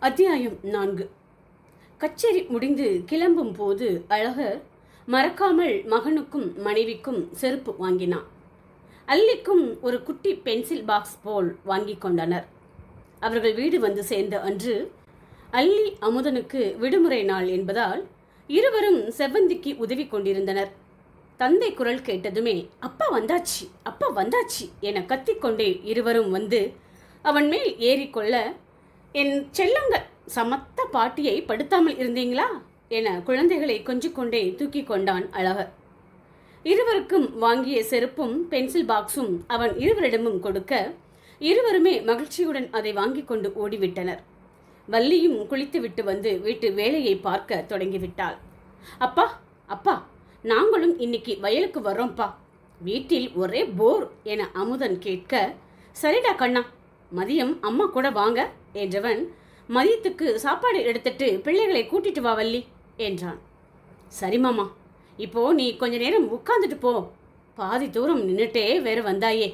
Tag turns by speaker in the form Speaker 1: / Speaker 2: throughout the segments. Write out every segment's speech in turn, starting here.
Speaker 1: அத்தியாயம் நான்கு கச்சேரி முடிந்து கிளம்பும் போது அழகர் மறக்காமல் மகனுக்கும் மனைவிக்கும் செருப்பு வாங்கினான் அல்லிக்கும் ஒரு குட்டி பென்சில் பாக்ஸ் போல் வாங்கி கொண்டனர் அவர்கள் வீடு வந்து சேர்ந்த அன்று அல்லி அமுதனுக்கு விடுமுறை நாள் என்பதால் இருவரும் செவ்வந்திக்கு உதவி கொண்டிருந்தனர் தந்தை குரல் கேட்டதுமே அப்பா வந்தாச்சு அப்பா வந்தாச்சு என கத்திக்கொண்டே இருவரும் வந்து அவன் மேல் ஏறிக்கொள்ள என் செல்லங்கள் சமத்த பாட்டியை படுத்தாமல் இருந்தீங்களா என குழந்தைகளை கொஞ்சிக்கொண்டே தூக்கி கொண்டான் அழகர் இருவருக்கும் வாங்கிய செருப்பும் பென்சில் பாக்ஸும் அவன் இருவரிடமும் கொடுக்க இருவருமே மகிழ்ச்சியுடன் அதை வாங்கி கொண்டு ஓடிவிட்டனர் வள்ளியும் குளித்துவிட்டு வந்து வீட்டு வேலையை பார்க்க தொடங்கிவிட்டாள் அப்பா அப்பா நாங்களும் இன்னைக்கு வயலுக்கு வர்றோம்ப்பா வீட்டில் ஒரே போர் என அமுதன் கேட்க சரிடா கண்ணா மதியம் அம்மா கூட வாங்க என்றவன் மதியத்துக்கு சாப்பாடு எடுத்துட்டு பிள்ளைகளை கூட்டிட்டு வா வள்ளி என்றான் சரி மாமா இப்போ நீ கொஞ்ச நேரம் உட்காந்துட்டு போ பாதி தூரம் நின்னுட்டே வேற வந்தாயே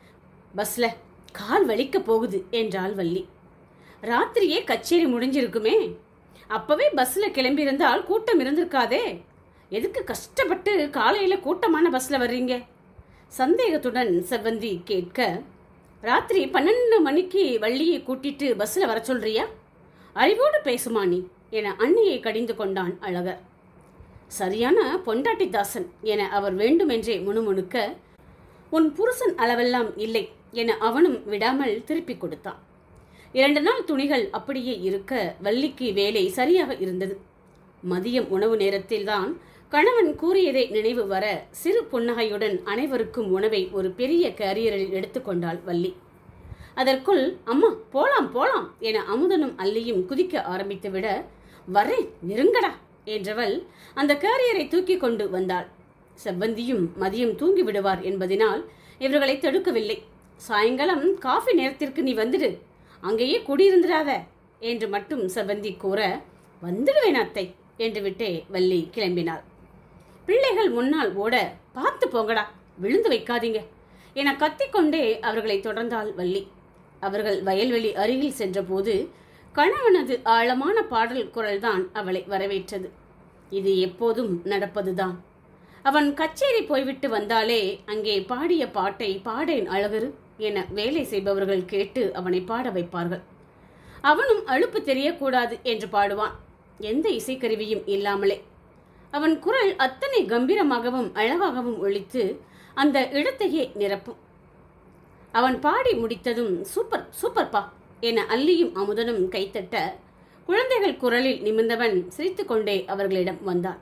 Speaker 1: பஸ்ல கால் வலிக்க போகுது என்றாள் வள்ளி ராத்திரியே கச்சேரி முடிஞ்சிருக்குமே அப்பவே பஸ்ல கிளம்பி இருந்தால் கூட்டம் இருந்திருக்காதே எதுக்கு கஷ்டப்பட்டு காலையில கூட்டமான பஸ்ல வர்றீங்க சந்தேகத்துடன் செவ்வந்தி கேட்க ராத்திரி பன்னெண்டு மணிக்கு வள்ளியை கூட்டிட்டு பஸ்ல வர சொல்றியா அறிவோடு பேசுமா நீ என அண்ணியை கடிந்து கொண்டான் அழகர் சரியான பொண்டாட்டி தாசன் என அவர் வேண்டுமென்றே முணுமுணுக்க உன் புருஷன் அளவெல்லாம் இல்லை என அவனும் விடாமல் திருப்பிக் கொடுத்தான் இரண்டு நாள் துணிகள் அப்படியே இருக்க வள்ளிக்கு வேலை சரியாக இருந்தது மதியம் உணவு நேரத்தில்தான் கணவன் கூறியதை நினைவு வர சிறு புன்னகையுடன் அனைவருக்கும் உணவை ஒரு பெரிய கேரியரில் எடுத்துக்கொண்டாள் வள்ளி அதற்குள் அம்மா போலாம் போலாம் என அமுதனும் அல்லியும் குதிக்க ஆரம்பித்து விட வரேன் நெருங்கடா என்றவள் அந்த கேரியரை தூக்கி கொண்டு வந்தாள் செவ்வந்தியும் மதியம் தூங்கி விடுவார் என்பதனால் இவர்களை தடுக்கவில்லை சாயங்காலம் காஃபி நேரத்திற்கு நீ வந்துடு அங்கேயே குடியிருந்திராத என்று மட்டும் செவ்வந்தி கூற வந்துடுவேன் அத்தை என்று விட்டே வள்ளி கிளம்பினாள் பிள்ளைகள் முன்னால் ஓட பார்த்து போங்கடா விழுந்து வைக்காதீங்க என கத்திக்கொண்டே அவர்களை தொடர்ந்தாள் வள்ளி அவர்கள் வயல்வெளி அருகில் சென்றபோது கணவனது ஆழமான பாடல் குரல்தான் அவளை வரவேற்றது இது எப்போதும் நடப்பதுதான் அவன் கச்சேரி போய்விட்டு வந்தாலே அங்கே பாடிய பாட்டை பாடேன் அழகரு என வேலை செய்பவர்கள் கேட்டு அவனை பாட வைப்பார்கள் அவனும் அலுப்பு தெரியக்கூடாது என்று பாடுவான் எந்த இசைக்கருவியும் இல்லாமலே அவன் குரல் அத்தனை கம்பீரமாகவும் அழகாகவும் ஒழித்து அந்த இடத்தையே நிரப்பும் அவன் பாடி முடித்ததும் சூப்பர் சூப்பர்ப்பா என அல்லியும் அமுதனும் கைத்தட்ட குழந்தைகள் குரலில் நிமிர்ந்தவன் சிரித்துக்கொண்டே அவர்களிடம் வந்தான்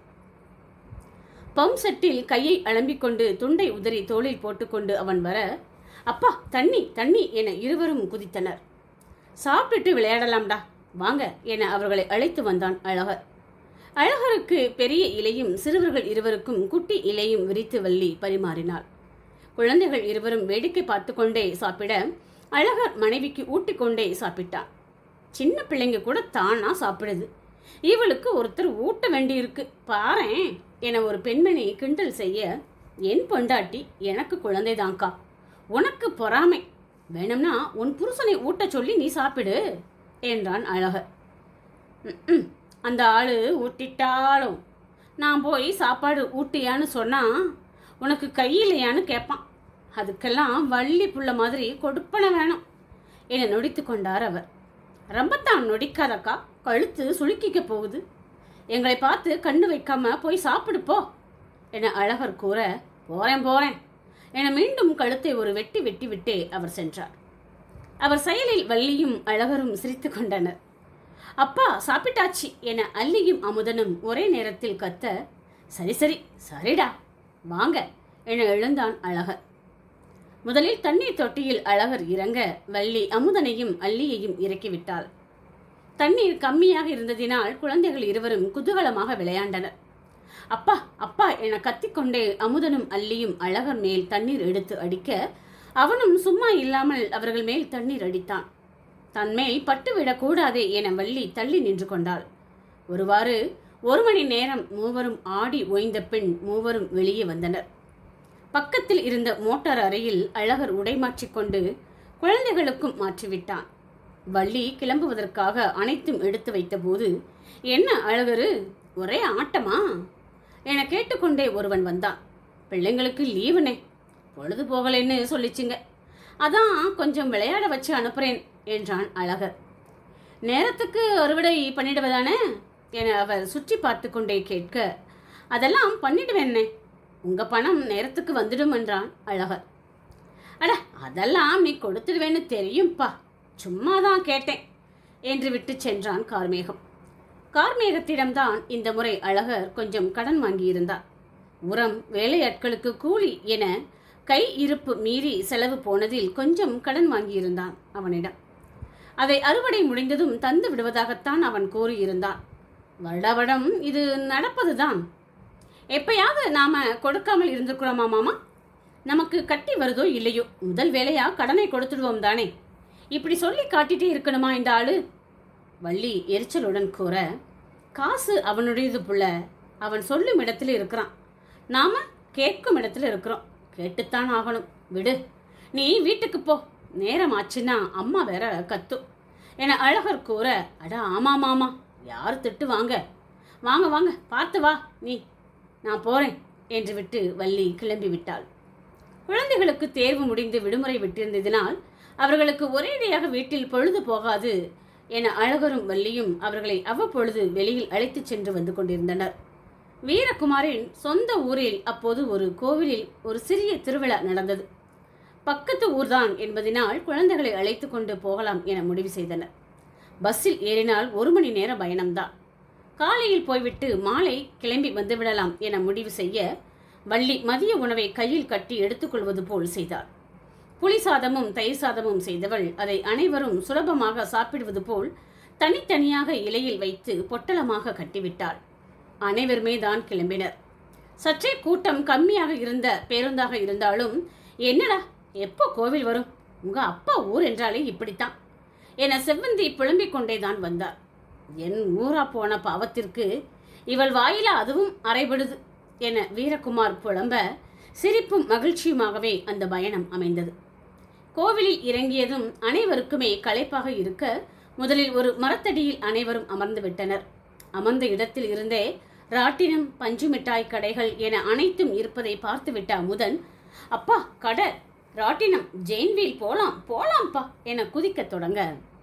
Speaker 1: பம்ப் செட்டில் கையை அலம்பிக் கொண்டு துண்டை உதறி தோளில் போட்டுக்கொண்டு அவன் வர அப்பா தண்ணி தண்ணி என இருவரும் குதித்தனர் சாப்பிட்டுட்டு விளையாடலாம்டா வாங்க என அவர்களை அழைத்து வந்தான் அழகர் அழகருக்கு பெரிய இலையும் சிறுவர்கள் இருவருக்கும் குட்டி இலையும் விரித்து வள்ளி பரிமாறினாள் குழந்தைகள் இருவரும் வேடிக்கை பார்த்து கொண்டே சாப்பிட அழகர் மனைவிக்கு ஊட்டிக்கொண்டே சாப்பிட்டான் சின்ன பிள்ளைங்க கூட தானா சாப்பிடுது இவளுக்கு ஒருத்தர் ஊட்ட வேண்டியிருக்கு பாரேன் என ஒரு பெண்மணி கிண்டல் செய்ய என் பொண்டாட்டி எனக்கு குழந்தைதான்க்கா உனக்கு பொறாமை வேணும்னா உன் புருஷனை ஊட்ட சொல்லி நீ சாப்பிடு என்றான் அழகர் "ம்ம். அந்த ஆளு ஊட்டிட்டாலும் நான் போய் சாப்பாடு ஊட்டியான்னு சொன்னா உனக்கு கையிலையான்னு கேட்பான் அதுக்கெல்லாம் வள்ளி புள்ள மாதிரி கொடுப்பன வேணும் என நொடித்து கொண்டார் அவர் ரொம்பத்தான் நொடிக்காதக்கா கழுத்து சுளுக்கிக்க போகுது எங்களை பார்த்து கண்ணு வைக்காம போய் சாப்பிடு போ என அழகர் கூற போறேன் போறேன் என மீண்டும் கழுத்தை ஒரு வெட்டி வெட்டி விட்டே அவர் சென்றார் அவர் செயலில் வள்ளியும் அழகரும் சிரித்து கொண்டனர் அப்பா சாப்பிட்டாச்சு என அல்லியும் அமுதனும் ஒரே நேரத்தில் கத்த சரி சரி சரிடா வாங்க என எழுந்தான் அழகர் முதலில் தண்ணீர் தொட்டியில் அழகர் இறங்க வள்ளி அமுதனையும் அல்லியையும் இறக்கிவிட்டாள் தண்ணீர் கம்மியாக இருந்ததினால் குழந்தைகள் இருவரும் குதூகலமாக விளையாண்டனர் அப்பா அப்பா என கத்திக்கொண்டே அமுதனும் அல்லியும் அழகர் மேல் தண்ணீர் எடுத்து அடிக்க அவனும் சும்மா இல்லாமல் அவர்கள் மேல் தண்ணீர் அடித்தான் தன்மேல் பட்டுவிடக் கூடாதே என வள்ளி தள்ளி நின்று கொண்டாள் ஒருவாறு ஒரு மணி நேரம் மூவரும் ஆடி ஓய்ந்த பின் மூவரும் வெளியே வந்தனர் பக்கத்தில் இருந்த மோட்டார் அறையில் அழகர் உடை மாற்றிக்கொண்டு குழந்தைகளுக்கும் மாற்றிவிட்டான் வள்ளி கிளம்புவதற்காக அனைத்தும் எடுத்து வைத்தபோது என்ன அழகரு ஒரே ஆட்டமா என கேட்டுக்கொண்டே ஒருவன் வந்தான் பிள்ளைங்களுக்கு லீவுனே பொழுது போகலைன்னு சொல்லிச்சுங்க அதான் கொஞ்சம் விளையாட வச்சு அனுப்புறேன் என்றான் அழகர் நேரத்துக்கு அறுவடை பண்ணிடுவதானே என அவர் சுற்றி பார்த்து கொண்டே கேட்க அதெல்லாம் பண்ணிடுவேன்னே உங்க பணம் நேரத்துக்கு வந்துடும் என்றான் அழகர் அட அதெல்லாம் நீ கொடுத்துடுவேன்னு தெரியும்பா சும்மா தான் கேட்டேன் என்று விட்டு சென்றான் கார்மேகம் கார்மேகத்திடம்தான் இந்த முறை அழகர் கொஞ்சம் கடன் வாங்கியிருந்தார் உரம் வேலையாட்களுக்கு கூலி என கை இருப்பு மீறி செலவு போனதில் கொஞ்சம் கடன் வாங்கியிருந்தான் அவனிடம் அதை அறுவடை முடிந்ததும் தந்து விடுவதாகத்தான் அவன் கூறியிருந்தான் வருடாவடம் இது நடப்பதுதான் எப்பயாவது நாம கொடுக்காமல் இருந்திருக்கிறோமா மாமா நமக்கு கட்டி வருதோ இல்லையோ முதல் வேலையா கடனை கொடுத்துடுவோம் தானே இப்படி சொல்லி காட்டிட்டே இருக்கணுமா இந்த ஆளு வள்ளி எரிச்சலுடன் கூற காசு அவனுடையது புள்ள அவன் சொல்லும் இடத்துல இருக்கிறான் நாம கேட்கும் இடத்துல இருக்கிறோம் கேட்டுத்தான் ஆகணும் விடு நீ வீட்டுக்கு போ நேரம் ஆச்சுன்னா அம்மா வேற கத்தும் என அழகர் கூற அட ஆமா மாமா யார் திட்டு வாங்க வாங்க வாங்க பார்த்து வா நீ நான் போறேன் என்று விட்டு வள்ளி கிளம்பி விட்டாள் குழந்தைகளுக்கு தேர்வு முடிந்து விடுமுறை விட்டிருந்ததினால் அவர்களுக்கு ஒரேடியாக வீட்டில் பொழுது போகாது என அழகரும் வள்ளியும் அவர்களை அவ்வப்பொழுது வெளியில் அழைத்துச் சென்று வந்து கொண்டிருந்தனர் வீரகுமாரின் சொந்த ஊரில் அப்போது ஒரு கோவிலில் ஒரு சிறிய திருவிழா நடந்தது பக்கத்து ஊர்தான் என்பதனால் குழந்தைகளை அழைத்து கொண்டு போகலாம் என முடிவு செய்தனர் பஸ்ஸில் ஏறினால் ஒரு மணி நேர பயணம்தான் காலையில் போய்விட்டு மாலை கிளம்பி வந்துவிடலாம் என முடிவு செய்ய வள்ளி மதிய உணவை கையில் கட்டி எடுத்துக்கொள்வது போல் செய்தாள் புளி சாதமும் தயிர் சாதமும் செய்தவள் அதை அனைவரும் சுலபமாக சாப்பிடுவது போல் தனித்தனியாக இலையில் வைத்து பொட்டலமாக கட்டிவிட்டாள் அனைவருமே தான் கிளம்பினர் சற்றே கூட்டம் கம்மியாக இருந்த பேருந்தாக இருந்தாலும் என்னடா எப்போ கோவில் வரும் உங்க அப்பா ஊர் என்றாலே இப்படித்தான் என செவ்வந்தி புலம்பிக் கொண்டே தான் வந்தார் என் ஊரா போன பாவத்திற்கு இவள் வாயில அதுவும் அரைபடுது என வீரகுமார் புலம்ப சிரிப்பும் மகிழ்ச்சியுமாகவே அந்த பயணம் அமைந்தது கோவிலில் இறங்கியதும் அனைவருக்குமே களைப்பாக இருக்க முதலில் ஒரு மரத்தடியில் அனைவரும் அமர்ந்து விட்டனர் அமர்ந்த இடத்தில் இருந்தே ராட்டினம் பஞ்சு மிட்டாய் கடைகள் என அனைத்தும் இருப்பதை பார்த்துவிட்ட அமுதன் அப்பா கடை ராட்டினம் ஜெயின்வீல் போலாம் போலாம்ப்பா என குதிக்கத் தொடங்க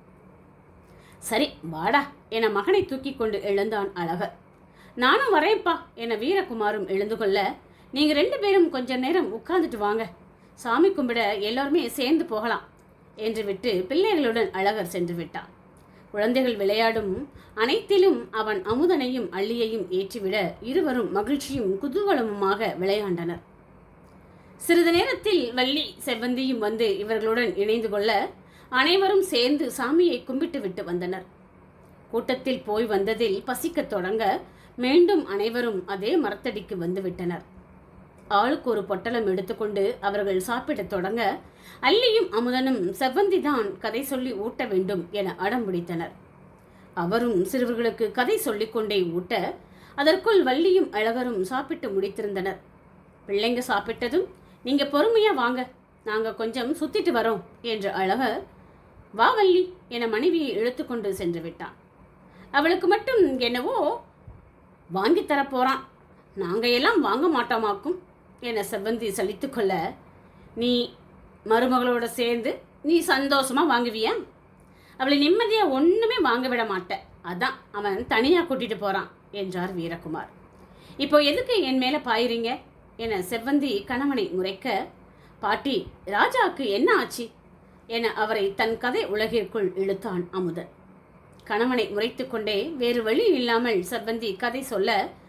Speaker 1: சரி வாடா என மகனை தூக்கி கொண்டு எழுந்தான் அழகர் நானும் வரேன்ப்பா என வீரகுமாரும் எழுந்து கொள்ள நீங்க ரெண்டு பேரும் கொஞ்ச நேரம் உட்கார்ந்துட்டு வாங்க சாமி கும்பிட எல்லாருமே சேர்ந்து போகலாம் என்று விட்டு பிள்ளைகளுடன் அழகர் சென்று விட்டான் குழந்தைகள் விளையாடும் அனைத்திலும் அவன் அமுதனையும் அள்ளியையும் ஏற்றிவிட இருவரும் மகிழ்ச்சியும் குதூகலமுமாக விளையாண்டனர் சிறிது நேரத்தில் வள்ளி செவ்வந்தியும் வந்து இவர்களுடன் இணைந்து கொள்ள அனைவரும் சேர்ந்து சாமியை கும்பிட்டு விட்டு வந்தனர் கூட்டத்தில் போய் வந்ததில் பசிக்கத் தொடங்க மீண்டும் அனைவரும் அதே மரத்தடிக்கு வந்து விட்டனர் ஆளுக்கு ஒரு பொட்டலம் எடுத்துக்கொண்டு அவர்கள் சாப்பிடத் தொடங்க அல்லியும் அமுதனும் செவ்வந்திதான் கதை சொல்லி ஊட்ட வேண்டும் என அடம் பிடித்தனர் அவரும் சிறுவர்களுக்கு கதை சொல்லிக்கொண்டே ஊட்ட அதற்குள் வள்ளியும் அழகரும் சாப்பிட்டு முடித்திருந்தனர் பிள்ளைங்க சாப்பிட்டதும் நீங்க பொறுமையா வாங்க நாங்க கொஞ்சம் சுத்திட்டு வரோம் என்று அழகர் வா வள்ளி என மனைவியை இழுத்துக்கொண்டு சென்று விட்டான் அவளுக்கு மட்டும் என்னவோ வாங்கி தரப் போறான் நாங்க எல்லாம் வாங்க மாட்டோமாக்கும் என செவ்வந்தி சலித்துக்கொள்ள நீ மருமகளோட சேர்ந்து நீ சந்தோஷமா வாங்குவியா அவளை நிம்மதியா ஒண்ணுமே வாங்க விட மாட்ட அதான் அவன் தனியா கூட்டிட்டு போறான் என்றார் வீரகுமார் இப்போ எதுக்கு என் மேல பாயிறீங்க என செவ்வந்தி கணவனை முறைக்க பாட்டி ராஜாவுக்கு என்ன ஆச்சு என அவரை தன் கதை உலகிற்குள் இழுத்தான் அமுதன் கணவனை முறைத்துக் கொண்டே வேறு வழி இல்லாமல் செவ்வந்தி கதை சொல்ல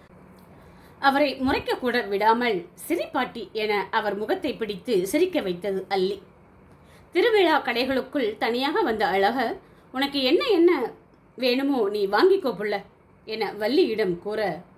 Speaker 1: அவரை முறைக்க கூட விடாமல் சிரிப்பாட்டி என அவர் முகத்தை பிடித்து சிரிக்க வைத்தது அல்லி திருவிழா கடைகளுக்குள் தனியாக வந்த அழகர் உனக்கு என்ன என்ன வேணுமோ நீ வாங்கிக்கோ புள்ள என வள்ளியிடம் கூற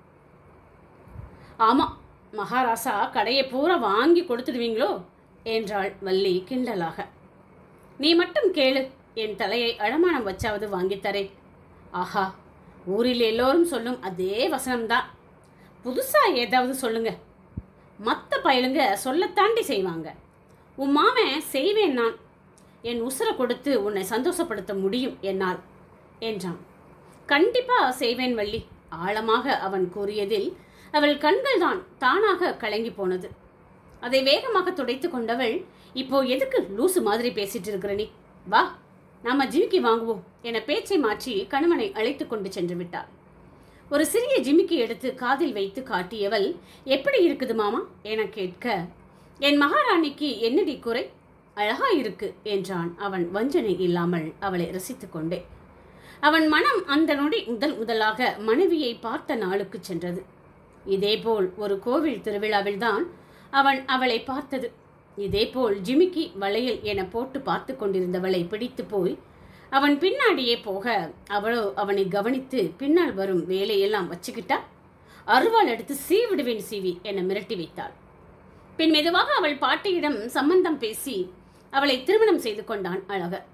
Speaker 1: ஆமா மகாராசா கடையை பூரா வாங்கி கொடுத்துடுவீங்களோ என்றாள் வள்ளி கிண்டலாக நீ மட்டும் கேளு என் தலையை அடமானம் வச்சாவது வாங்கித் தரேன் ஆஹா ஊரில் எல்லோரும் சொல்லும் அதே வசனம்தான் புதுசா ஏதாவது சொல்லுங்க மற்ற பயலுங்க சொல்லத்தாண்டி செய்வாங்க உன் மாமன் செய்வேன் நான் என் உசுரை கொடுத்து உன்னை சந்தோஷப்படுத்த முடியும் என்னால் என்றான் கண்டிப்பா செய்வேன் வள்ளி ஆழமாக அவன் கூறியதில் அவள் கண்கள் தான் தானாக கலங்கி போனது அதை வேகமாக துடைத்து கொண்டவள் இப்போ எதுக்கு லூசு மாதிரி பேசிட்டு இருக்கிற நீ வா நாம ஜிமிக்கி வாங்குவோம் என பேச்சை மாற்றி கணவனை அழைத்து கொண்டு சென்று விட்டாள் ஒரு சிறிய ஜிமிக்கி எடுத்து காதில் வைத்து காட்டியவள் எப்படி இருக்குது மாமா என கேட்க என் மகாராணிக்கு என்னடி குறை அழகா இருக்கு என்றான் அவன் வஞ்சனை இல்லாமல் அவளை ரசித்துக் கொண்டே அவன் மனம் அந்த நொடி முதல் முதலாக மனைவியை பார்த்த நாளுக்கு சென்றது இதேபோல் ஒரு கோவில் திருவிழாவில்தான் அவன் அவளை பார்த்தது இதேபோல் ஜிமிக்கி வளையல் என போட்டு பார்த்து கொண்டிருந்தவளை பிடித்து போய் அவன் பின்னாடியே போக அவளோ அவனை கவனித்து பின்னால் வரும் வேலையெல்லாம் வச்சுக்கிட்டா அருவாள் எடுத்து சீவிடுவேன் சீவி என மிரட்டி வைத்தாள் பின் மெதுவாக அவள் பாட்டியிடம் சம்பந்தம் பேசி அவளை திருமணம் செய்து கொண்டான் அழகர்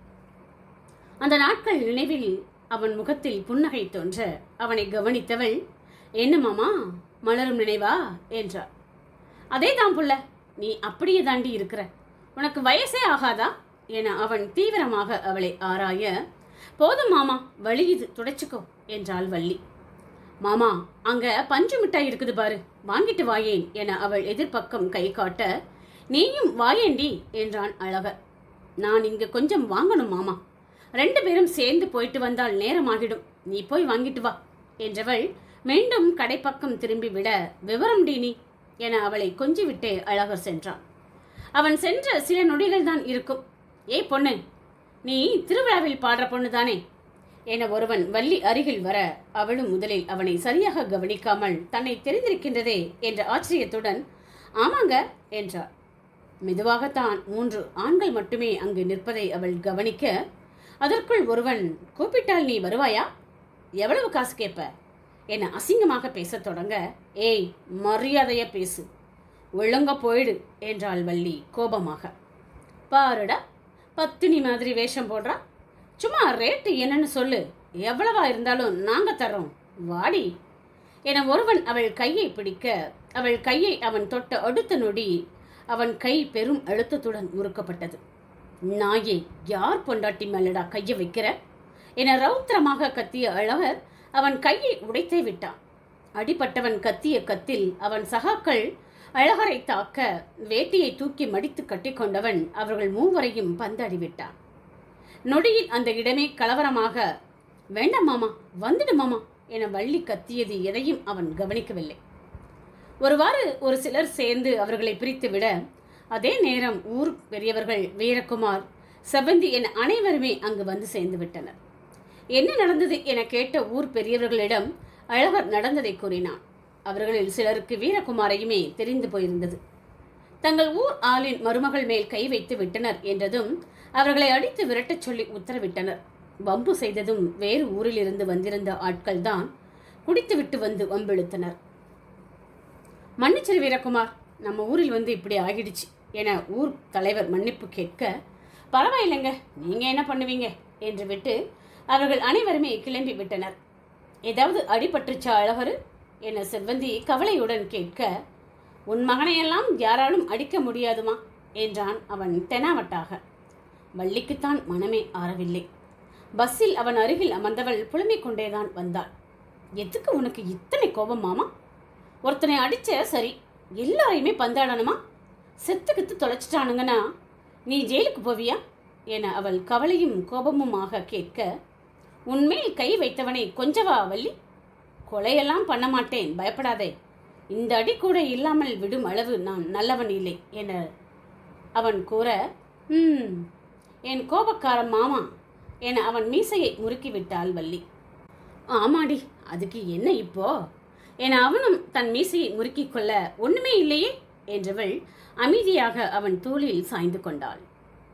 Speaker 1: அந்த நாட்கள் நினைவில் அவன் முகத்தில் புன்னகை தோன்ற அவனை கவனித்தவள் என்ன மாமா மலரும் நினைவா என்றாள் அதே தான் புள்ள நீ அப்படியே தாண்டி இருக்கிற உனக்கு வயசே ஆகாதா என அவன் தீவிரமாக அவளை ஆராய போதும் மாமா வழியுது துடைச்சுக்கோ என்றாள் வள்ளி மாமா அங்க பஞ்சு மிட்டாய் இருக்குது பாரு வாங்கிட்டு வாயேன் என அவள் எதிர்ப்பக்கம் கை காட்ட நீயும் வாயேண்டி என்றான் அழகர் நான் இங்க கொஞ்சம் வாங்கணும் மாமா ரெண்டு பேரும் சேர்ந்து போயிட்டு வந்தால் நேரமாகிடும் நீ போய் வாங்கிட்டு வா என்றவள் மீண்டும் கடைப்பக்கம் திரும்பி விட விவரம் டி நீ என அவளை கொஞ்சி விட்டே அழகர் சென்றான் அவன் சென்ற சில நொடிகள் தான் இருக்கும் ஏய் பொண்ணு நீ திருவிழாவில் பாடுற பொண்ணு தானே என ஒருவன் வள்ளி அருகில் வர அவளும் முதலில் அவனை சரியாக கவனிக்காமல் தன்னை தெரிந்திருக்கின்றதே என்ற ஆச்சரியத்துடன் ஆமாங்க என்றாள் மெதுவாகத்தான் மூன்று ஆண்கள் மட்டுமே அங்கு நிற்பதை அவள் கவனிக்க அதற்குள் ஒருவன் கூப்பிட்டால் நீ வருவாயா எவ்வளவு காசு கேட்ப என அசிங்கமாக பேசத் தொடங்க ஏய் மரியாதைய பேசு ஒழுங்க போயிடு என்றாள் வள்ளி கோபமாக பாருடா பத்தினி மாதிரி வேஷம் போடுறா சும்மா ரேட்டு என்னன்னு சொல்லு எவ்வளவா இருந்தாலும் நாங்க தர்றோம் வாடி என ஒருவன் அவள் கையை பிடிக்க அவள் கையை அவன் தொட்ட அடுத்த நொடி அவன் கை பெரும் அழுத்தத்துடன் முறுக்கப்பட்டது நாயே யார் பொண்டாட்டி மேலடா கையை வைக்கிற என ரௌத்திரமாக கத்திய அழகர் அவன் கையை உடைத்தே விட்டான் அடிபட்டவன் கத்திய கத்தில் அவன் சகாக்கள் அழகரை தாக்க வேட்டியை தூக்கி மடித்து கட்டிக்கொண்டவன் அவர்கள் மூவரையும் பந்தாடி விட்டான் நொடியில் அந்த இடமே கலவரமாக வேண்டாம் மாமா வந்துடு மாமா என வள்ளி கத்தியது எதையும் அவன் கவனிக்கவில்லை ஒருவாறு ஒரு சிலர் சேர்ந்து அவர்களை பிரித்துவிட அதே நேரம் ஊர் பெரியவர்கள் வீரகுமார் செவந்தி என அனைவருமே அங்கு வந்து சேர்ந்து விட்டனர் என்ன நடந்தது என கேட்ட ஊர் பெரியவர்களிடம் அழகர் நடந்ததை கூறினான் அவர்களில் சிலருக்கு வீரகுமாரையுமே தெரிந்து போயிருந்தது தங்கள் ஊர் ஆளின் மருமகள் மேல் கை வைத்து விட்டனர் என்றதும் அவர்களை அடித்து விரட்டச் சொல்லி உத்தரவிட்டனர் வம்பு செய்ததும் வேறு ஊரிலிருந்து வந்திருந்த ஆட்கள்தான் குடித்துவிட்டு வந்து வம்பிழுத்தனர் மன்னிச்சிரு வீரகுமார் நம்ம ஊரில் வந்து இப்படி ஆகிடுச்சு என ஊர் தலைவர் மன்னிப்பு கேட்க பரவாயில்லைங்க நீங்க என்ன பண்ணுவீங்க என்று விட்டு அவர்கள் அனைவருமே கிளம்பி விட்டனர் ஏதாவது அடிபட்டுச்சா அழகரு என செவ்வந்தி கவலையுடன் கேட்க உன் மகனையெல்லாம் யாராலும் அடிக்க முடியாதுமா என்றான் அவன் தெனாவட்டாக வள்ளிக்குத்தான் மனமே ஆறவில்லை பஸ்ஸில் அவன் அருகில் அமர்ந்தவள் புலம்பிக் கொண்டேதான் வந்தாள் எதுக்கு உனக்கு இத்தனை கோபம் மாமா ஒருத்தனை அடிச்ச சரி எல்லாரையுமே பந்தாடணுமா செத்து கித்து தொலைச்சிட்டானுங்கன்னா நீ ஜெயிலுக்கு போவியா என அவள் கவலையும் கோபமுமாக கேட்க உன்மேல் கை வைத்தவனை கொஞ்சவா வள்ளி கொலையெல்லாம் பண்ண மாட்டேன் பயப்படாதே இந்த அடி கூட இல்லாமல் விடும் அளவு நான் நல்லவன் இல்லை என அவன் கூற ம் என் கோபக்கார மாமா என அவன் மீசையை முறுக்கிவிட்டாள் வள்ளி ஆமாடி அதுக்கு என்ன இப்போ என அவனும் தன் மீசையை முறுக்கிக் கொள்ள ஒண்ணுமே இல்லையே என்றவள் அமைதியாக அவன் தோளில் சாய்ந்து கொண்டாள்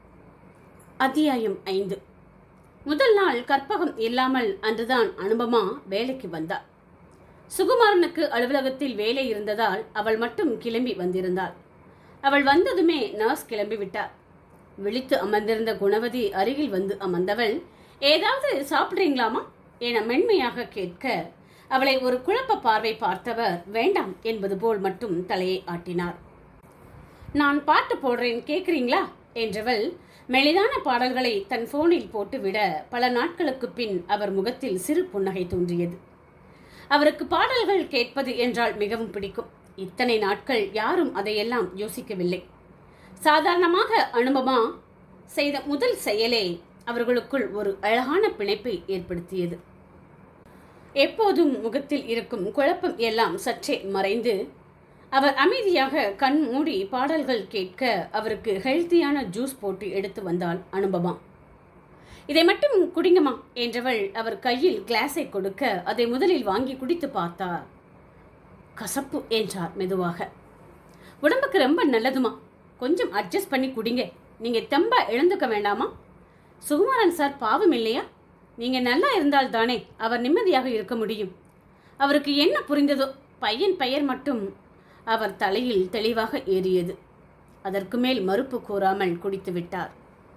Speaker 1: அத்தியாயம் ஐந்து முதல் நாள் கற்பகம் இல்லாமல் அன்றுதான் அனுபமா வேலைக்கு வந்தாள் சுகுமாரனுக்கு அலுவலகத்தில் வேலை இருந்ததால் அவள் மட்டும் கிளம்பி வந்திருந்தாள் அவள் வந்ததுமே நர்ஸ் கிளம்பி விட்டார் விழித்து அமர்ந்திருந்த குணவதி அருகில் வந்து அமர்ந்தவள் ஏதாவது சாப்பிடுறீங்களாமா என மென்மையாக கேட்க அவளை ஒரு குழப்ப பார்வை பார்த்தவர் வேண்டாம் என்பது போல் மட்டும் தலையை ஆட்டினார் நான் பாட்டு போடுறேன் கேட்குறீங்களா என்றவள் மெலிதான பாடல்களை தன் போனில் போட்டுவிட பல நாட்களுக்கு பின் அவர் முகத்தில் சிறு புன்னகை தோன்றியது அவருக்கு பாடல்கள் கேட்பது என்றால் மிகவும் பிடிக்கும் இத்தனை நாட்கள் யாரும் அதையெல்லாம் யோசிக்கவில்லை சாதாரணமாக அனுபமா செய்த முதல் செயலே அவர்களுக்குள் ஒரு அழகான பிணைப்பை ஏற்படுத்தியது எப்போதும் முகத்தில் இருக்கும் குழப்பம் எல்லாம் சற்றே மறைந்து அவர் அமைதியாக கண் மூடி பாடல்கள் கேட்க அவருக்கு ஹெல்த்தியான ஜூஸ் போட்டு எடுத்து வந்தாள் அனுபமா இதை மட்டும் குடிங்கம்மா என்றவள் அவர் கையில் கிளாஸை கொடுக்க அதை முதலில் வாங்கி குடித்து பார்த்தார் கசப்பு என்றார் மெதுவாக உடம்புக்கு ரொம்ப நல்லதுமா கொஞ்சம் அட்ஜஸ்ட் பண்ணி குடிங்க நீங்க தெம்பா இழந்துக்க வேண்டாமா சுகுமாரன் சார் பாவம் இல்லையா நீங்க நல்லா இருந்தால் தானே அவர் நிம்மதியாக இருக்க முடியும் அவருக்கு என்ன புரிந்ததோ பையன் பெயர் மட்டும் அவர் தலையில் தெளிவாக ஏறியது அதற்கு மேல் மறுப்பு கூறாமல் குடித்து விட்டார்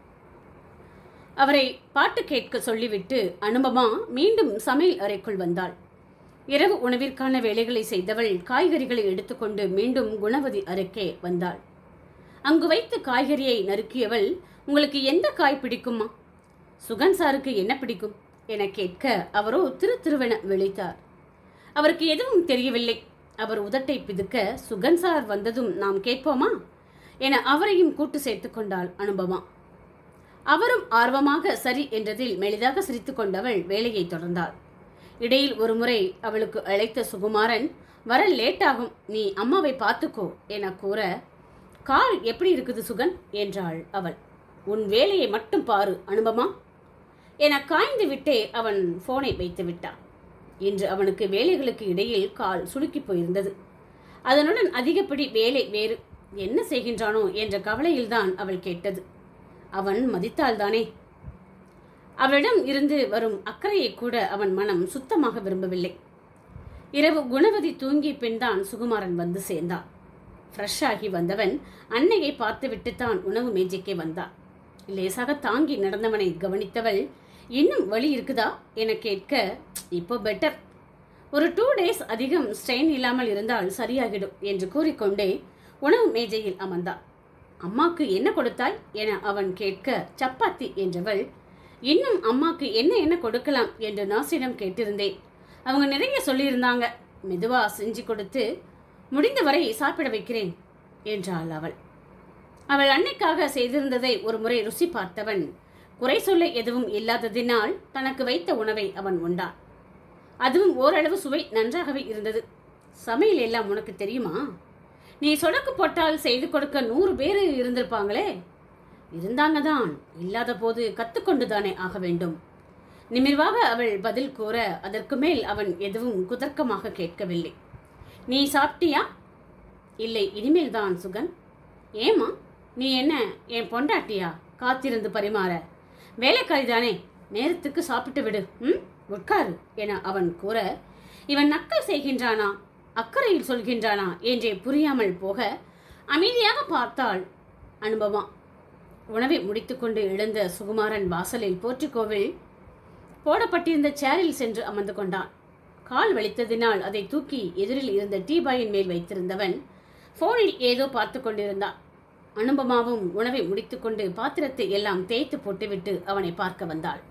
Speaker 1: அவரை பாட்டு கேட்க சொல்லிவிட்டு அனுபமா மீண்டும் சமையல் அறைக்குள் வந்தாள் இரவு உணவிற்கான வேலைகளை செய்தவள் காய்கறிகளை எடுத்துக்கொண்டு மீண்டும் குணவதி அறைக்கே வந்தாள் அங்கு வைத்து காய்கறியை நறுக்கியவள் உங்களுக்கு எந்த காய் பிடிக்குமா சுகன் சாருக்கு என்ன பிடிக்கும் என கேட்க அவரோ திரு திருவென விழித்தார் அவருக்கு எதுவும் தெரியவில்லை அவர் உதட்டை பிதுக்க சுகன் சார் வந்ததும் நாம் கேட்போமா என அவரையும் கூட்டு சேர்த்து கொண்டாள் அனுபமா அவரும் ஆர்வமாக சரி என்றதில் மெளிதாக சிரித்து கொண்டவள் வேலையை தொடர்ந்தாள் இடையில் ஒருமுறை அவளுக்கு அழைத்த சுகுமாரன் வர லேட் ஆகும் நீ அம்மாவை பார்த்துக்கோ என கூற கால் எப்படி இருக்குது சுகன் என்றாள் அவள் உன் வேலையை மட்டும் பாரு அனுபமா என காய்ந்து விட்டே அவன் போனை வைத்து விட்டான் இன்று அவனுக்கு வேலைகளுக்கு இடையில் கால் சுளுக்கி போயிருந்தது அதனுடன் அதிகப்படி வேலை வேறு என்ன செய்கின்றானோ என்ற கவலையில்தான் அவள் கேட்டது அவன் மதித்தால்தானே அவளிடம் இருந்து வரும் அக்கறையை கூட அவன் மனம் சுத்தமாக விரும்பவில்லை இரவு குணவதி தூங்கிய பின்தான் சுகுமாரன் வந்து சேர்ந்தான் ஃப்ரெஷ் ஆகி வந்தவன் அன்னையை பார்த்துவிட்டு தான் உணவு மேஜைக்கே வந்தான் லேசாக தாங்கி நடந்தவனை கவனித்தவள் இன்னும் வலி இருக்குதா என கேட்க இப்போ பெட்டர் ஒரு டூ டேஸ் அதிகம் ஸ்ட்ரெயின் இல்லாமல் இருந்தால் சரியாகிடும் என்று கூறிக்கொண்டே உணவு மேஜையில் அமர்ந்தான் அம்மாக்கு என்ன கொடுத்தாய் என அவன் கேட்க சப்பாத்தி என்றவள் இன்னும் அம்மாக்கு என்ன என்ன கொடுக்கலாம் என்று நாசிடம் கேட்டிருந்தேன் அவங்க நிறைய சொல்லியிருந்தாங்க மெதுவா செஞ்சு கொடுத்து முடிந்தவரை சாப்பிட வைக்கிறேன் என்றாள் அவள் அவள் அன்னைக்காக செய்திருந்ததை ஒரு முறை ருசி பார்த்தவன் குறை சொல்ல எதுவும் இல்லாததினால் தனக்கு வைத்த உணவை அவன் உண்டான் அதுவும் ஓரளவு சுவை நன்றாகவே இருந்தது சமையல் எல்லாம் உனக்கு தெரியுமா நீ சொடக்கு போட்டால் செய்து கொடுக்க நூறு பேர் இருந்திருப்பாங்களே இருந்தாங்க தான் இல்லாத போது கத்துக்கொண்டு தானே ஆக வேண்டும் நிமிர்வாக அவள் பதில் கூற அதற்கு மேல் அவன் எதுவும் குதர்க்கமாக கேட்கவில்லை நீ சாப்பிட்டியா இல்லை இனிமேல் தான் சுகன் ஏமா நீ என்ன என் பொண்டாட்டியா காத்திருந்து பரிமாற வேலைக்காரி தானே நேரத்துக்கு சாப்பிட்டு விடு ம் உட்காரு என அவன் கூற இவன் நக்கல் செய்கின்றானா அக்கறையில் சொல்கின்றானா என்றே புரியாமல் போக அமைதியாக பார்த்தாள் அனுபவம் உணவை முடித்துக்கொண்டு எழுந்த சுகுமாரன் வாசலில் போர்ட்டிகோவில் போடப்பட்டிருந்த சேரில் சென்று அமர்ந்து கொண்டான் கால் வலித்ததினால் அதை தூக்கி எதிரில் இருந்த டீபாயின் மேல் வைத்திருந்தவன் போனில் ஏதோ பார்த்து கொண்டிருந்தான் அனுபமாவும் உணவை முடித்துக்கொண்டு பாத்திரத்தை எல்லாம் தேய்த்து போட்டுவிட்டு அவனை பார்க்க வந்தாள்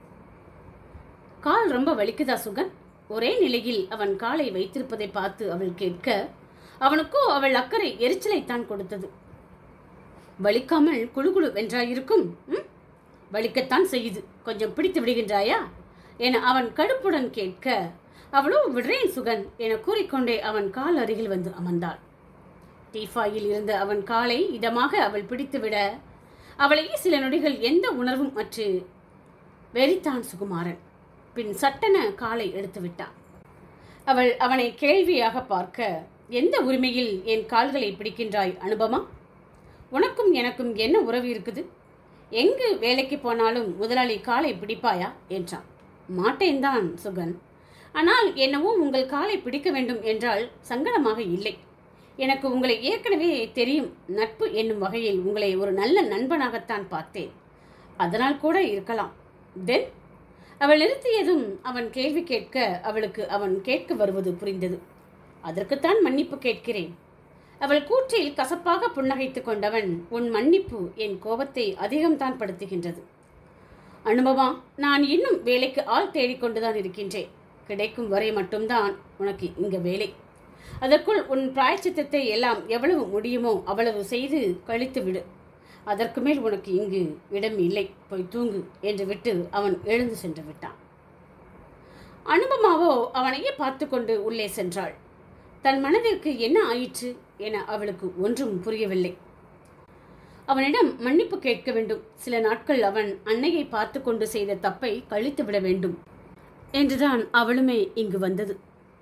Speaker 1: கால் ரொம்ப வலிக்குதா சுகன் ஒரே நிலையில் அவன் காலை வைத்திருப்பதை பார்த்து அவள் கேட்க அவனுக்கோ அவள் அக்கறை எரிச்சலைத்தான் கொடுத்தது வலிக்காமல் குழுகுழு வென்றாயிருக்கும் ம்? வலிக்கத்தான் செய்யுது கொஞ்சம் பிடித்து விடுகின்றாயா என அவன் கடுப்புடன் கேட்க அவளோ விடுறேன் சுகன் என கூறிக்கொண்டே அவன் கால் அருகில் வந்து அமர்ந்தாள் டீஃபாயில் இருந்த அவன் காலை இதமாக அவள் பிடித்துவிட அவளையே சில நொடிகள் எந்த உணர்வும் அற்று வெறித்தான் சுகுமாரன் பின் சட்டென காலை எடுத்து விட்டான் அவள் அவனை கேள்வியாக பார்க்க எந்த உரிமையில் என் கால்களை பிடிக்கின்றாய் அனுபமா உனக்கும் எனக்கும் என்ன உறவு இருக்குது எங்கு வேலைக்கு போனாலும் முதலாளி காலை பிடிப்பாயா என்றான் மாட்டேன்தான் சுகன் ஆனால் என்னவோ உங்கள் காலை பிடிக்க வேண்டும் என்றால் சங்கடமாக இல்லை எனக்கு உங்களை ஏற்கனவே தெரியும் நட்பு என்னும் வகையில் உங்களை ஒரு நல்ல நண்பனாகத்தான் பார்த்தேன் அதனால் கூட இருக்கலாம் தென் அவள் நிறுத்தியதும் அவன் கேள்வி கேட்க அவளுக்கு அவன் கேட்க வருவது புரிந்தது அதற்குத்தான் மன்னிப்பு கேட்கிறேன் அவள் கூற்றில் கசப்பாக புன்னகைத்துக் கொண்டவன் உன் மன்னிப்பு என் கோபத்தை அதிகம்தான் படுத்துகின்றது அனுபவா நான் இன்னும் வேலைக்கு ஆள் தேடிக்கொண்டுதான் இருக்கின்றேன் கிடைக்கும் வரை மட்டும்தான் உனக்கு இங்க வேலை அதற்குள் உன் பிராயச்சித்தத்தை எல்லாம் எவ்வளவு முடியுமோ அவ்வளவு செய்து கழித்து விடு அதற்கு மேல் உனக்கு இங்கு இடம் இல்லை போய் தூங்கு என்று விட்டு அவன் எழுந்து சென்று விட்டான் அனுபமாவோ அவனையே பார்த்து கொண்டு உள்ளே சென்றாள் தன் மனதிற்கு என்ன ஆயிற்று என அவளுக்கு ஒன்றும் புரியவில்லை அவனிடம் மன்னிப்பு கேட்க வேண்டும் சில நாட்கள் அவன் அன்னையை பார்த்து கொண்டு செய்த தப்பை கழித்து விட வேண்டும் என்றுதான் அவளுமே இங்கு வந்தது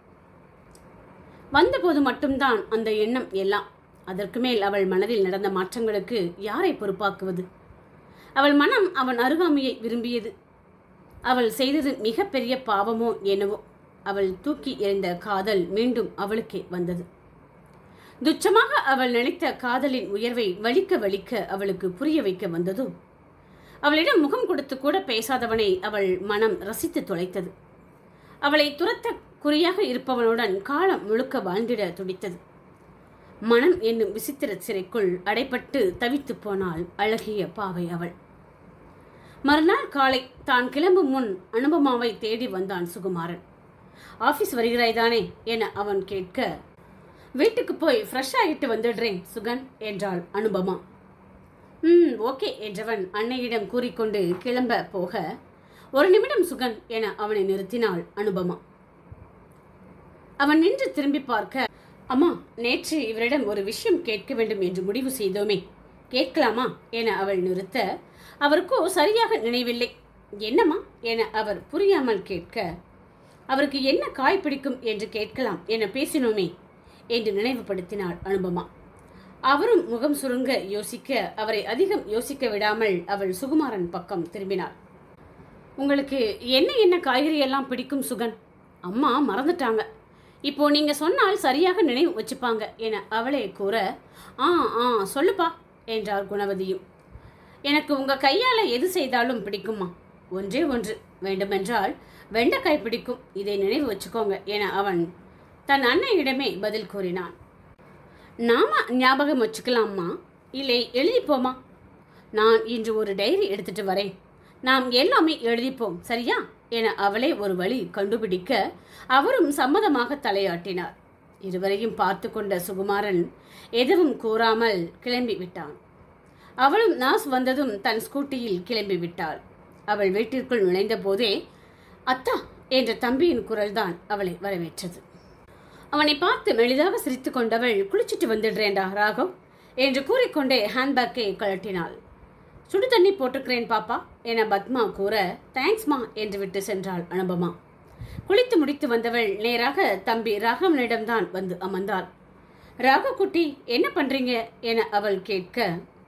Speaker 1: வந்தபோது மட்டும்தான் அந்த எண்ணம் எல்லாம் அதற்கு மேல் அவள் மனதில் நடந்த மாற்றங்களுக்கு யாரை பொறுப்பாக்குவது அவள் மனம் அவன் அருகாமையை விரும்பியது அவள் செய்தது மிகப்பெரிய பாவமோ என்னவோ அவள் தூக்கி எறிந்த காதல் மீண்டும் அவளுக்கே வந்தது துச்சமாக அவள் நினைத்த காதலின் உயர்வை வலிக்க வலிக்க அவளுக்கு புரிய வைக்க வந்ததோ அவளிடம் முகம் கொடுத்து கூட பேசாதவனை அவள் மனம் ரசித்து தொலைத்தது அவளை துரத்த குறியாக இருப்பவனுடன் காலம் முழுக்க வாழ்ந்திட துடித்தது மனம் என்னும் விசித்திர சிறைக்குள் அடைப்பட்டு தவித்து போனாள் அழகிய பாவை அவள் மறுநாள் காலை தான் கிளம்பும் முன் அனுபமாவை தேடி வந்தான் சுகுமாரன் ஆபீஸ் வருகிறாய் தானே என அவன் கேட்க வீட்டுக்கு போய் ஃப்ரெஷ் ஆகிட்டு வந்துடுறேன் சுகன் என்றாள் அனுபமா ம் ஓகே என்றவன் அன்னையிடம் கூறிக்கொண்டு கிளம்ப போக ஒரு நிமிடம் சுகன் என அவனை நிறுத்தினாள் அனுபமா அவன் நின்று திரும்பி பார்க்க அம்மா நேற்று இவரிடம் ஒரு விஷயம் கேட்க வேண்டும் என்று முடிவு செய்தோமே கேட்கலாமா என அவள் நிறுத்த அவருக்கோ சரியாக நினைவில்லை என்னம்மா என அவர் புரியாமல் கேட்க அவருக்கு என்ன காய் பிடிக்கும் என்று கேட்கலாம் என பேசினோமே என்று நினைவுபடுத்தினாள் அனுபமா அவரும் முகம் சுருங்க யோசிக்க அவரை அதிகம் யோசிக்க விடாமல் அவள் சுகுமாரன் பக்கம் திரும்பினாள் உங்களுக்கு என்ன என்ன காய்கறி எல்லாம் பிடிக்கும் சுகன் அம்மா மறந்துட்டாங்க இப்போ நீங்க சொன்னால் சரியாக நினைவு வச்சுப்பாங்க என அவளே கூற ஆ ஆ சொல்லுப்பா என்றார் குணவதியும் எனக்கு உங்க கையால எது செய்தாலும் பிடிக்குமா ஒன்றே ஒன்று வேண்டுமென்றால் வெண்டைக்காய் பிடிக்கும் இதை நினைவு வச்சுக்கோங்க என அவன் தன் அன்னையிடமே பதில் கூறினான் நாம ஞாபகம் வச்சுக்கலாமா இல்லை எழுதிப்போமா நான் இன்று ஒரு டைரி எடுத்துட்டு வரேன் நாம் எல்லாமே எழுதிப்போம் சரியா என அவளே ஒரு வழி கண்டுபிடிக்க அவரும் சம்மதமாக தலையாட்டினார் இருவரையும் பார்த்து கொண்ட சுகுமாரன் எதுவும் கூறாமல் கிளம்பி விட்டான் அவளும் நாஸ் வந்ததும் தன் ஸ்கூட்டியில் கிளம்பி விட்டாள் அவள் வீட்டிற்குள் நுழைந்த போதே அத்தா என்ற தம்பியின் குரல்தான் அவளை வரவேற்றது அவனை பார்த்து மெளிதாக சிரித்து கொண்டவள் குளிச்சிட்டு வந்துடுறேன்டா ராகவ் என்று கூறிக்கொண்டே ஹேண்ட்பேக்கை கழட்டினாள் சுடு தண்ணி போட்டுக்கிறேன் பாப்பா என பத்மா கூற தேங்க்ஸ்மா என்று விட்டு சென்றாள் அனுபமா குளித்து முடித்து வந்தவள் நேராக தம்பி ராகவனிடம்தான் வந்து அமர்ந்தாள் ராகவ் குட்டி என்ன பண்றீங்க என அவள் கேட்க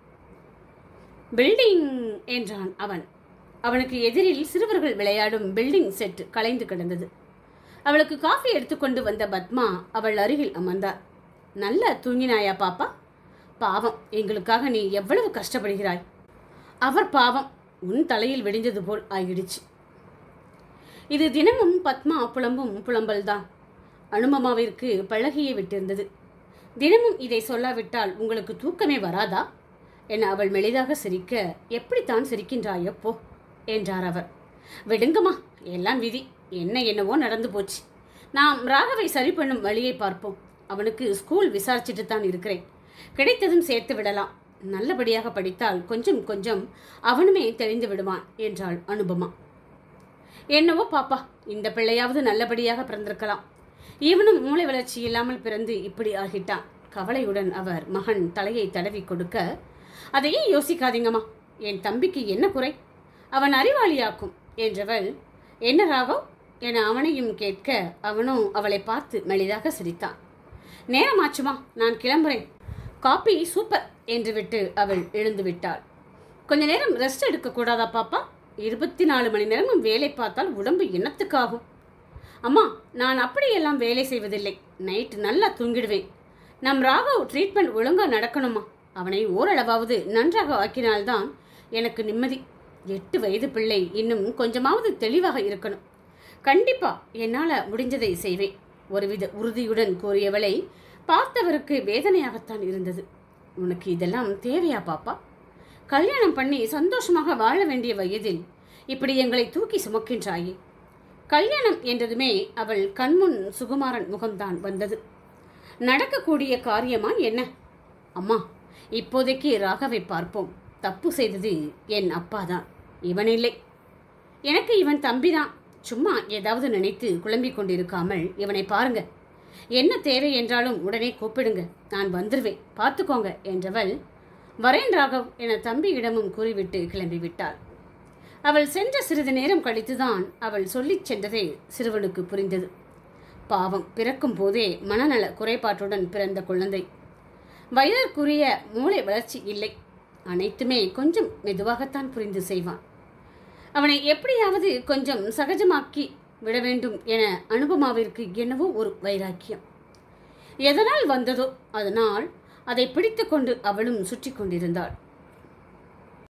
Speaker 1: பில்டிங் என்றான் அவன் அவனுக்கு எதிரில் சிறுவர்கள் விளையாடும் பில்டிங் செட் கலைந்து கிடந்தது அவளுக்கு காஃபி எடுத்துக்கொண்டு வந்த பத்மா அவள் அருகில் அமர்ந்தார் நல்ல தூங்கினாயா பாப்பா பாவம் எங்களுக்காக நீ எவ்வளவு கஷ்டப்படுகிறாய் அவர் பாவம் உன் தலையில் வெடிந்தது போல் ஆகிடுச்சு இது தினமும் பத்மா புலம்பும் புலம்பல்தான் அனுமமாவிற்கு பழகியே விட்டிருந்தது தினமும் இதை சொல்லாவிட்டால் உங்களுக்கு தூக்கமே வராதா என அவள் மெளிதாக சிரிக்க எப்படித்தான் சிரிக்கின்றாயோ போ என்றார் அவர் விடுங்கம்மா எல்லாம் விதி என்ன என்னவோ நடந்து போச்சு நாம் ராகவை சரி பண்ணும் வழியை பார்ப்போம் அவனுக்கு ஸ்கூல் விசாரிச்சுட்டு தான் இருக்கிறேன் கிடைத்ததும் சேர்த்து விடலாம் நல்லபடியாக படித்தால் கொஞ்சம் கொஞ்சம் அவனுமே தெரிந்து விடுவான் என்றாள் அனுபமா என்னவோ பாப்பா இந்த பிள்ளையாவது நல்லபடியாக பிறந்திருக்கலாம் இவனும் மூளை வளர்ச்சி இல்லாமல் பிறந்து இப்படி ஆகிட்டான் கவலையுடன் அவர் மகன் தலையை தடவி கொடுக்க அதையே யோசிக்காதீங்கம்மா என் தம்பிக்கு என்ன குறை அவன் அறிவாளியாக்கும் என்றவள் என்ன ராகவ் என அவனையும் கேட்க அவனும் அவளை பார்த்து மெளிதாக சிரித்தான் நேரமாச்சுமா நான் கிளம்புறேன் காப்பி சூப்பர் என்று விட்டு அவள் எழுந்து விட்டாள் கொஞ்ச நேரம் ரெஸ்ட் எடுக்க கூடாதா பாப்பா இருபத்தி நாலு மணி நேரமும் வேலை பார்த்தால் உடம்பு என்னத்துக்காகும் அம்மா நான் அப்படியெல்லாம் வேலை செய்வதில்லை நைட் நல்லா தூங்கிடுவேன் நம் ராகவ் ட்ரீட்மெண்ட் ஒழுங்கா நடக்கணுமா அவனை ஓரளவாவது நன்றாக ஆக்கினால்தான் எனக்கு நிம்மதி எட்டு வயது பிள்ளை இன்னும் கொஞ்சமாவது தெளிவாக இருக்கணும் கண்டிப்பா என்னால் முடிஞ்சதை செய்வேன் ஒருவித உறுதியுடன் கூறியவளை பார்த்தவருக்கு வேதனையாகத்தான் இருந்தது உனக்கு இதெல்லாம் தேவையா பாப்பா கல்யாணம் பண்ணி சந்தோஷமாக வாழ வேண்டிய வயதில் இப்படி எங்களை தூக்கி சுமக்கின்றாயே கல்யாணம் என்றதுமே அவள் கண்முன் சுகுமாரன் முகம்தான் வந்தது நடக்கக்கூடிய காரியமா என்ன அம்மா இப்போதைக்கு ராகவை பார்ப்போம் தப்பு செய்தது என் அப்பா தான் இவன் இல்லை எனக்கு இவன் தம்பிதான் சும்மா ஏதாவது நினைத்து குழம்பிக் கொண்டிருக்காமல் இவனை பாருங்க என்ன தேவை என்றாலும் உடனே கூப்பிடுங்க நான் வந்துருவேன் பார்த்துக்கோங்க என்றவள் வரேன் ராகவ் என தம்பியிடமும் கூறிவிட்டு கிளம்பிவிட்டாள் அவள் சென்ற சிறிது நேரம் கழித்துதான் அவள் சொல்லிச் சென்றதே சிறுவனுக்கு புரிந்தது பாவம் பிறக்கும் போதே மனநல குறைபாட்டுடன் பிறந்த குழந்தை வயதிற்குரிய மூளை வளர்ச்சி இல்லை அனைத்துமே கொஞ்சம் மெதுவாகத்தான் புரிந்து செய்வான் அவனை எப்படியாவது கொஞ்சம் சகஜமாக்கி விட வேண்டும் என அனுபமாவிற்கு என்னவோ ஒரு வைராக்கியம் எதனால் வந்ததோ அதனால் அதை பிடித்துக்கொண்டு அவளும் சுற்றி கொண்டிருந்தாள்